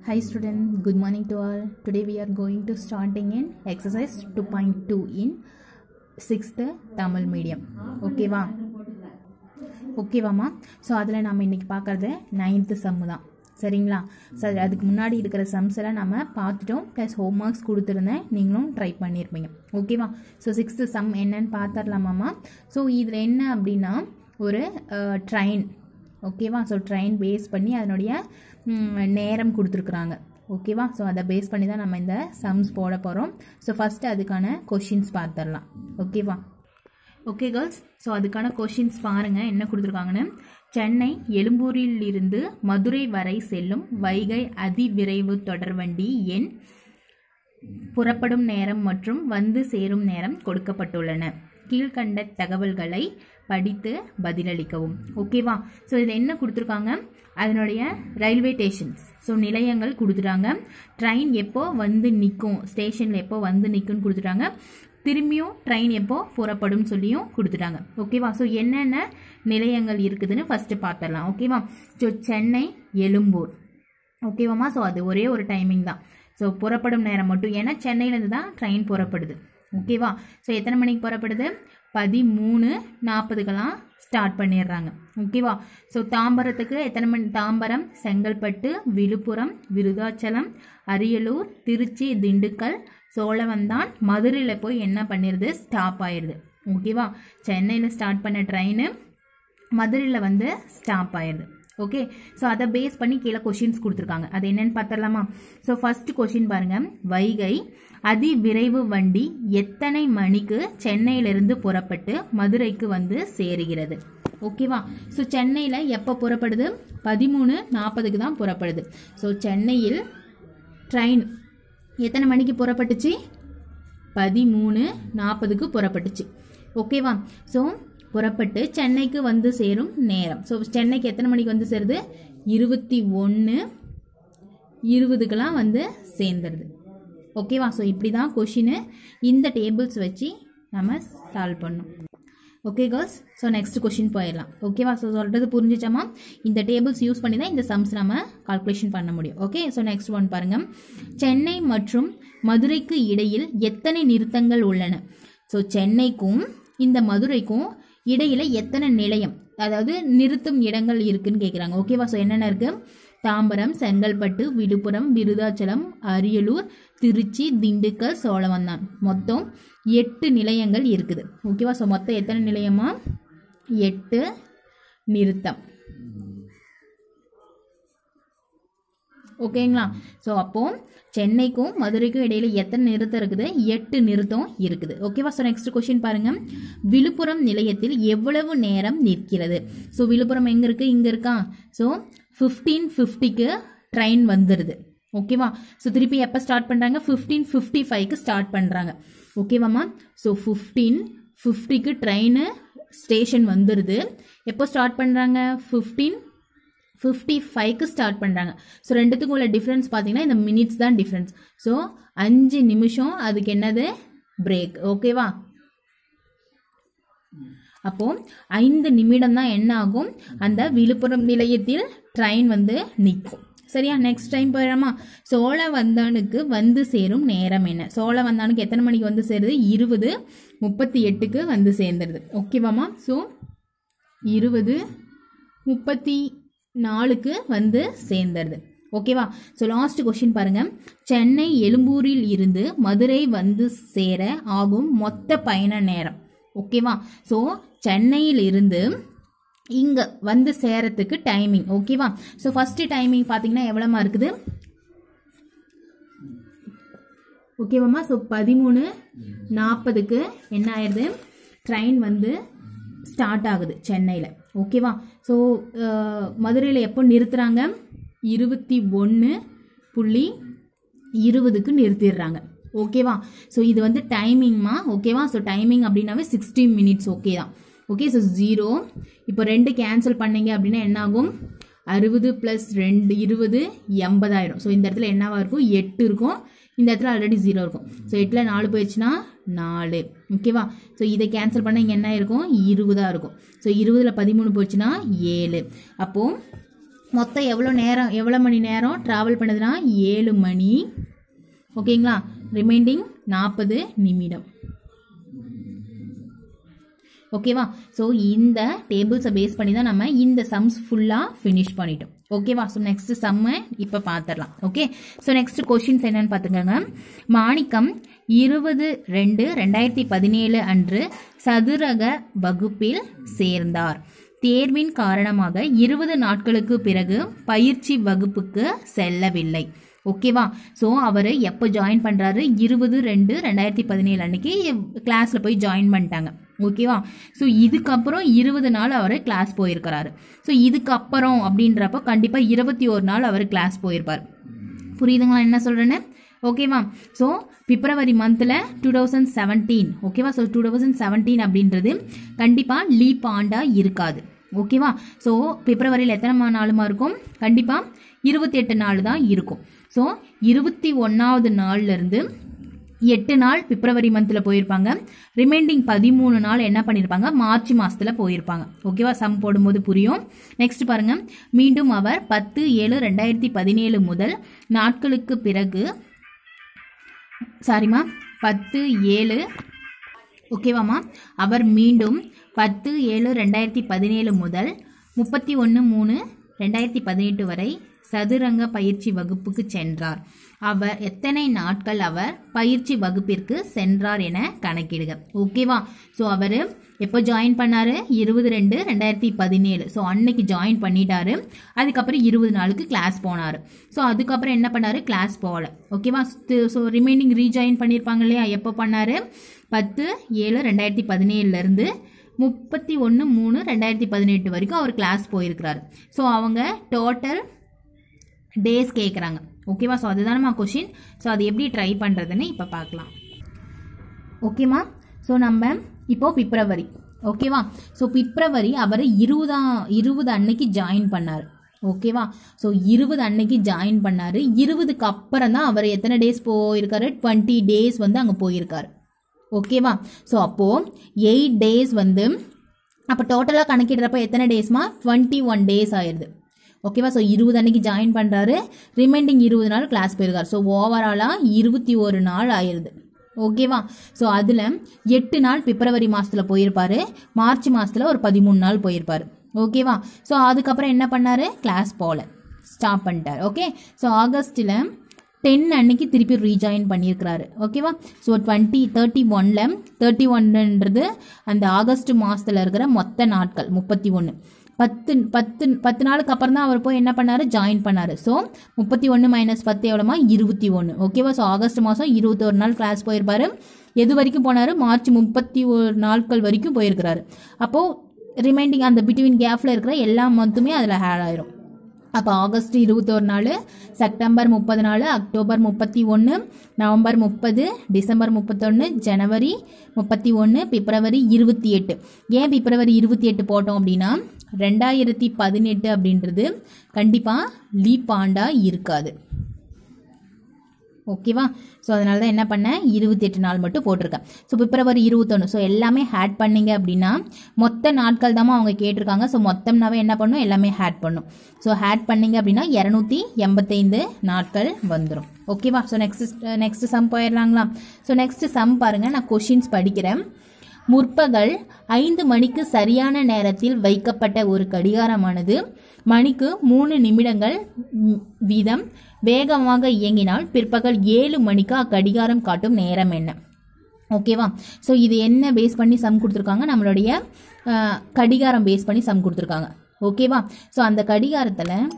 Hi student, good morning to all. Today we are going to starting in exercise 2.2 in 6th Tamil medium. ஓகேவா ஓகேவாம்மா so அதில் நம்ம இன்னைக்கு பார்க்குறது ninth சம்மு தான் சரிங்களா சரி அதுக்கு முன்னாடி இருக்கிற சம்ஸ் எல்லாம் நம்ம பார்த்துட்டோம் ப்ளஸ் ஹோம் ஒர்க்ஸ் கொடுத்துருந்தேன் நீங்களும் ட்ரை பண்ணியிருப்பீங்க ஓகேவா ஸோ சிக்ஸ்த்து சம் என்னன்னு பார்த்துடலாமாம்மா ஸோ இதில் என்ன அப்படின்னா ஒரு ட்ரெயின் ஓகேவா ஸோ ட்ரெயின் பேஸ் பண்ணி அதனுடைய ம், நேரம் கொடுத்துருக்குறாங்க ஓகேவா ஸோ அதை பேஸ் பண்ணி தான் நம்ம இந்த சம்ஸ் போட போகிறோம் ஸோ ஃபஸ்ட்டு அதுக்கான கொஷின்ஸ் பார்த்துடலாம் ஓகேவா ஓகே கேர்ள்ஸ் ஸோ அதுக்கான கொஷின்ஸ் பாருங்கள் என்ன கொடுத்துருக்காங்கன்னு சென்னை எழும்பூரில் இருந்து மதுரை வரை செல்லும் வைகை அதிவிரைவு தொடர்வண்டி எண் புறப்படும் நேரம் மற்றும் வந்து சேரும் நேரம் கொடுக்கப்பட்டுள்ளன கீழ்கண்ட தகவல்களை படித்து பதிலளிக்கவும் ஓகேவா ஸோ இதில் என்ன கொடுத்துருக்காங்க அதனுடைய ரயில்வே ஸ்டேஷன்ஸ் ஸோ நிலையங்கள் கொடுத்துட்டாங்க ட்ரெயின் எப்போ வந்து நிற்கும் ஸ்டேஷனில் எப்போ வந்து நிற்கும்னு கொடுத்துட்டாங்க திரும்பியும் ட்ரெயின் எப்போ புறப்படும் சொல்லியும் கொடுத்துட்டாங்க ஓகேவா ஸோ என்னென்ன நிலையங்கள் இருக்குதுன்னு ஃபஸ்ட்டு பார்த்துடலாம் ஓகேவா ஸோ சென்னை எழும்பூர் ஓகேவாம்மா ஸோ அது ஒரே ஒரு டைமிங் தான் ஸோ புறப்படும் நேரம் மட்டும் ஏன்னா சென்னையிலேருந்து தான் ட்ரெயின் புறப்படுது ஓகேவா ஸோ எத்தனை மணிக்கு புறப்படுது பதிமூணு நாற்பதுக்கெல்லாம் ஸ்டார்ட் பண்ணிடுறாங்க ஓகேவா ஸோ தாம்பரத்துக்கு எத்தனை மணி தாம்பரம் செங்கல்பட்டு விழுப்புரம் விருதாச்சலம் அரியலூர் திருச்சி திண்டுக்கல் சோழவந்தான் மதுரையில் போய் என்ன பண்ணிடுது ஸ்டாப் ஆயிடுது ஓகேவா சென்னையில் ஸ்டார்ட் பண்ண ட்ரெயின் மதுரையில் வந்து ஸ்டாப் ஆயிடுது ஓகே ஸோ அதை பேஸ் பண்ணி கீழே கொஷின்ஸ் கொடுத்துருக்காங்க அது என்னன்னு பார்த்துடலாமா ஸோ ஃபர்ஸ்ட் கொஷின் பாருங்க வைகை அதிவிரைவு வண்டி எத்தனை மணிக்கு சென்னையிலிருந்து புறப்பட்டு மதுரைக்கு வந்து சேருகிறது ஓகேவா ஸோ சென்னையில் எப்போ புறப்படுது பதிமூணு நாற்பதுக்கு தான் புறப்படுது ஸோ சென்னையில் ட்ரெயின் எத்தனை மணிக்கு புறப்பட்டுச்சு பதிமூணு நாற்பதுக்கு புறப்பட்டுச்சு ஓகேவா ஸோ புறப்பட்டு சென்னைக்கு வந்து சேரும் நேரம் ஸோ சென்னைக்கு எத்தனை மணிக்கு வந்து சேருது இருபத்தி ஒன்று இருபதுக்கெல்லாம் வந்து சேர்ந்துருது ஓகேவா ஸோ இப்படி தான் கொஷினு இந்த டேபிள்ஸ் வச்சு நம்ம சால்வ் பண்ணோம் okay girls so next question போயிடலாம் ஓகேவா ஸோ சொல்கிறது புரிஞ்சிச்சாமா இந்த டேபிள்ஸ் யூஸ் பண்ணி தான் இந்த சம்ஸ் நம்ம கால்குலேஷன் பண்ண முடியும் ஓகே ஸோ நெக்ஸ்ட் ஒன் பாருங்க சென்னை மற்றும் மதுரைக்கு இடையில் எத்தனை நிறுத்தங்கள் உள்ளன ஸோ சென்னைக்கும் இந்த மதுரைக்கும் இடையில எத்தனை நிலையம் அதாவது நிறுத்தும் இடங்கள் இருக்குன்னு கேட்குறாங்க ஓகேவா ஸோ என்னென்ன இருக்கு தாம்பரம் செங்கல்பட்டு விழுப்புரம் விருதாச்சலம் அரியலூர் திருச்சி திண்டுக்கல் சோழவந்தான் மொத்தம் எட்டு நிலையங்கள் இருக்குது ஓகேவா ஸோ மொத்தம் எத்தனை நிலையமா எட்டு நிறுத்தம் ஓகேங்களா ஸோ அப்போ சென்னைக்கும் மதுரைக்கும் இடையில எத்தனை நிறுத்தம் இருக்குது எட்டு நிறுத்தம் இருக்குது ஓகேவா ஸோ நெக்ஸ்ட் கொஸ்டின் பாருங்க விழுப்புரம் நிலையத்தில் எவ்வளவு நேரம் நிற்கிறது ஸோ விழுப்புரம் எங்கே இருக்கு இங்கே இருக்கா ஸோ ஃபிஃப்டீன் ஃபிஃப்டிக்கு ட்ரெயின் வந்துடுது ஓகேவா ஸோ திருப்பி எப்போ ஸ்டார்ட் பண்ணுறாங்க ஃபிஃப்டீன் ஃபிஃப்டி ஃபைவ்க்கு ஸ்டார்ட் பண்ணுறாங்க ஓகேவாம்மா ஸோ ஃபிஃப்டீன் ஃபிஃப்டிக்கு ட்ரெயின் ஸ்டேஷன் வந்துடுது எப்போ ஸ்டார்ட் பண்ணுறாங்க ஃபிஃப்டீன் ஃபிஃப்டி ஃபைவ்க்கு ஸ்டார்ட் பண்ணுறாங்க ஸோ ரெண்டுத்துக்கும் உள்ள டிஃப்ரென்ஸ் பார்த்தீங்கன்னா இந்த மினிட்ஸ் தான் டிஃப்ரென்ஸ் ஸோ அஞ்சு நிமிஷம் அதுக்கு என்னது பிரேக் ஓகேவா அப்போ ஐந்து நிமிடம் தான் என்ன ஆகும் அந்த விழுப்புரம் நிலையத்தில் ட்ரெயின் வந்து நிற்கும் சரியா நெக்ஸ்ட் டைம் போயிடலாமா சோழவந்தானுக்கு வந்து சேரும் நேரம் என்ன சோழவந்தானுக்கு எத்தனை மணிக்கு வந்து சேருது இருபது முப்பத்தி எட்டுக்கு வந்து சேர்ந்துருது ஓகேவாம்மா ஸோ இருபது முப்பத்தி நாலுக்கு வந்து சேர்ந்துருது ஓகேவா ஸோ லாஸ்ட் கொஷின் பாருங்க சென்னை எழும்பூரில் இருந்து மதுரை வந்து சேர ஆகும் மொத்த பயண நேரம் ஓகேவா ஸோ சென்னையில் இருந்து இங்கே வந்து சேரத்துக்கு டைமிங் ஓகேவா ஸோ ஃபஸ்ட்டு டைமிங் பார்த்தீங்கன்னா எவ்வளோமா இருக்குது ஓகேவாம்மா ஸோ பதிமூணு நாற்பதுக்கு என்ன ஆயிடுது ட்ரெயின் வந்து ஸ்டார்ட் ஆகுது சென்னையில் ஓகேவா ஸோ மதுரையில் எப்போ நிறுத்துகிறாங்க இருபத்தி ஒன்று புள்ளி இருபதுக்கு நிறுத்திடுறாங்க ஓகேவா ஸோ இது வந்து டைமிங்மா ஓகேவா ஸோ டைமிங் அப்படின்னாவே சிக்ஸ்டி மினிட்ஸ் ஓகே தான் ஓகே ஸோ ஜீரோ இப்போ ரெண்டு கேன்சல் பண்ணீங்க அப்படின்னா என்ன ஆகும் அறுபது ப்ளஸ் ரெண்டு இருபது எண்பதாயிரம் ஸோ இந்த இடத்துல என்னவா இருக்கும் எட்டு இருக்கும் இந்த இடத்துல ஆல்ரெடி ஜீரோ இருக்கும் ஸோ எட்டில் நாலு போயிடுச்சுன்னா நாலு ஓகேவா ஸோ இதை கேன்சல் பண்ணால் இங்கே என்ன இருக்கும் இருபதாக இருக்கும் ஸோ இருபதில் பதிமூணு போச்சுன்னா ஏழு அப்போது மொத்தம் எவ்வளோ நேரம் எவ்வளோ மணி நேரம் ட்ராவல் பண்ணுதுன்னா ஏழு மணி ஓகேங்களா ரிமைண்டிங் நாற்பது நிமிடம் ஓகேவா ஸோ இந்த டேபிள்ஸை பேஸ் பண்ணி தான் நம்ம இந்த சம்ஸ் ஃபுல்லாக ஃபினிஷ் பண்ணிட்டோம் ஓகேவா ஸோ நெக்ஸ்ட் சம்மை இப்போ பார்த்துடலாம் ஓகே ஸோ நெக்ஸ்ட் கொஷின்ஸ் என்னன்னு பார்த்துக்கோங்க மாணிக்கம் இருபது ரெண்டு ரெண்டாயிரத்தி பதினேழு அன்று சதுரக வகுப்பில் சேர்ந்தார் தேர்வின் காரணமாக இருபது நாட்களுக்கு பிறகு பயிற்சி வகுப்புக்கு செல்லவில்லை ஓகேவா ஸோ அவர் எப்போ ஜாயின் பண்ணுறாரு இருபது ரெண்டு ரெண்டாயிரத்தி பதினேழு அன்னைக்கு கிளாஸில் போய் ஜாயின் பண்ணிட்டாங்க ஓகேவா ஸோ இதுக்கப்புறம் இருபது நாள் அவர் கிளாஸ் போயிருக்கிறாரு ஸோ இதுக்கப்புறம் அப்படின்றப்போ கண்டிப்பாக இருபத்தி ஒரு நாள் அவர் கிளாஸ் போயிருப்பார் புரியுதுங்களா என்ன சொல்கிறேன்னு ஓகேவா ஸோ பிப்ரவரி மந்தில் டூ தௌசண்ட் செவன்டீன் ஓகேவா ஸோ டூ தௌசண்ட் செவன்டீன் அப்படின்றது கண்டிப்பாக லீப் ஆண்டாக இருக்காது ஓகேவா ஸோ பிப்ரவரியில் எத்தனை மா- நாளுமா இருக்கும் கண்டிப்பாக இருபத்தி எட்டு நாள் தான் இருக்கும் ஸோ இருபத்தி ஒன்றாவது நாள்லேருந்து எட்டு நாள் பிப்ரவரி மந்தில் போயிருப்பாங்க ரிமைண்டிங் பதிமூணு நாள் என்ன பண்ணியிருப்பாங்க மார்ச் மாதத்தில் போயிருப்பாங்க ஓகேவா சம் போடும்போது புரியும் நெக்ஸ்ட் பாருங்க மீண்டும் அவர் பத்து ஏழு ரெண்டாயிரத்தி பதினேழு முதல் நாட்களுக்கு பிறகு சாரிம்மா பத்து ஏழு ஓகேவாம்மா அவர் மீண்டும் பத்து ஏழு ரெண்டாயிரத்தி பதினேழு முதல் முப்பத்தி ஒன்று மூணு ரெண்டாயிரத்தி பதினெட்டு வரை சதுரங்க பயிற்சி வகுப்புக்கு சென்றார் அவர் எத்தனை நாட்கள் அவர் பயிற்சி வகுப்பிற்கு சென்றார் என கணக்கிடுக ஓகேவா ஸோ அவர் எப்போ ஜாயின் பண்ணாரு இருபது ரெண்டு ரெண்டாயிரத்தி பதினேழு ஸோ அன்னைக்கு ஜாயின் பண்ணிட்டாரு அதுக்கப்புறம் இருபது நாளுக்கு கிளாஸ் போனார் ஸோ அதுக்கப்புறம் என்ன பண்ணாரு கிளாஸ் போகல ஓகேவா ஸோ ரிமைனிங் ரீஜாயின் பண்ணியிருப்பாங்க இல்லையா எப்போ பண்ணாரு பத்து ஏழு ரெண்டாயிரத்தி பதினேழுலேருந்து முப்பத்தி ஒன்று மூணு ரெண்டாயிரத்தி பதினெட்டு வரைக்கும் அவர் கிளாஸ் போயிருக்கிறாரு ஸோ அவங்க டோட்டல் டேஸ் கேட்குறாங்க ஓகேவா ஸோ அதுதானம்மா கொஷின் ஸோ அது எப்படி ட்ரை பண்ணுறதுன்னு இப்போ பார்க்கலாம் ஓகேம்மா ஸோ நம்ம இப்போ பிப்ரவரி ஓகேவா ஸோ பிப்ரவரி அவர் இருபதா இருபது அன்னைக்கு ஜாயின் பண்ணார் ஓகேவா ஸோ இருபது அன்னைக்கு ஜாயின் பண்ணார் இருபதுக்கு அப்புறம் தான் அவர் எத்தனை டேஸ் போயிருக்காரு டுவெண்ட்டி டேஸ் வந்து அங்கே போயிருக்காரு ஓகேவா ஸோ அப்போது எயிட் டேஸ் வந்து அப்போ டோட்டலாக கணக்கிடுறப்ப எத்தனை டேஸ்மா டுவெண்ட்டி ஒன் டேஸ் ஆயிடுது ஓகேவா ஸோ இருபது அன்னைக்கு ஜாயின் பண்ணுறாரு ரிமைண்டிங் இருபது நாள் கிளாஸ் போயிருக்காரு ஸோ ஓவராலாக இருபத்தி ஒரு நாள் ஆயிடுது ஓகேவா ஸோ அதில் எட்டு நாள் பிப்ரவரி மாதத்தில் போயிருப்பாரு மார்ச் மாதத்தில் ஒரு பதிமூணு நாள் போயிருப்பாரு ஓகேவா ஸோ அதுக்கப்புறம் என்ன பண்ணாரு கிளாஸ் போகல ஸ்டாப் பண்ணிட்டார் ஓகே ஸோ ஆகஸ்ட்டில் டென் அன்னைக்கு திருப்பி ரீஜாயின் பண்ணியிருக்கிறாரு ஓகேவா ஸோ டுவெண்ட்டி தேர்ட்டி ஒனில் தேர்ட்டி ஒன்றுன்றது அந்த ஆகஸ்ட் மாதத்தில் இருக்கிற மொத்த நாட்கள் முப்பத்தி ஒன்று பத்து பத்து பத்து நாளுக்கு அப்புறம் தான் அவர் போய் என்ன பண்ணாரு ஜாயின் பண்ணாரு ஸோ முப்பத்தி ஒன்று மைனஸ் பத்து எவ்வளோமா இருபத்தி ஒன்று ஓகேவா ஸோ ஆகஸ்ட் மாதம் இருபத்தொரு நாள் கிளாஸ் போயிருப்பாரு எது வரைக்கும் போனார் மார்ச் முப்பத்தி ஒரு நாட்கள் வரைக்கும் போயிருக்கிறாரு அப்போது ரிமைண்டிங் அந்த பிட்வீன் கேப்பில் இருக்கிற எல்லா மந்த்துமே அதில் ஆட் ஆயிரும் அப்போ ஆகஸ்ட் இருபத்தோரு நாள் செப்டம்பர் முப்பது நாள் அக்டோபர் முப்பத்தி ஒன்று நவம்பர் முப்பது டிசம்பர் முப்பத்தொன்று ஜனவரி முப்பத்தி ஒன்று பிப்ரவரி இருபத்தி எட்டு ஏன் பிப்ரவரி இருபத்தி எட்டு போட்டோம் அப்படின்னா ரெண்டாயிரத்தி பதினெட்டு அப்படின்றது கண்டிப்பாக லீப் ஆண்டாக இருக்காது ஓகேவா ஸோ அதனால தான் என்ன பண்ணேன் இருபத்தெட்டு நாள் மட்டும் போட்டிருக்கேன் ஸோ பிப்ரவரி இருபத்தொன்று ஸோ எல்லாமே ஹேட் பண்ணீங்க அப்படின்னா மொத்த நாட்கள் தான் அவங்க கேட்டிருக்காங்க ஸோ மொத்தம்னாவே என்ன பண்ணும் எல்லாமே ஹேட் பண்ணும் ஸோ ஹேட் பண்ணீங்க அப்படின்னா இரநூத்தி எண்பத்தைந்து நாட்கள் வந்துடும் ஓகேவா ஸோ நெக்ஸ்ட் நெக்ஸ்ட் சம் போயிடலாங்களா ஸோ நெக்ஸ்ட் சம் பாருங்கள் நான் கொஷின்ஸ் படிக்கிறேன் முற்பகல் ஐந்து மணிக்கு சரியான நேரத்தில் வைக்கப்பட்ட ஒரு கடிகாரமானது மணிக்கு மூணு நிமிடங்கள் ம், வீதம் வேகமாக இயங்கினால் பிற்பகல் ஏழு மணிக்கு அக்கடிகாரம் காட்டும் நேரம் என்ன ஓகேவா ஸோ இது என்ன பேஸ் பண்ணி சம் கொடுத்துருக்காங்க நம்மளுடைய அஹ், கடிகாரம் பேஸ் பண்ணி சம் கொடுத்துருக்காங்க ஓகேவா ஸோ அந்த கடிகாரத்தில்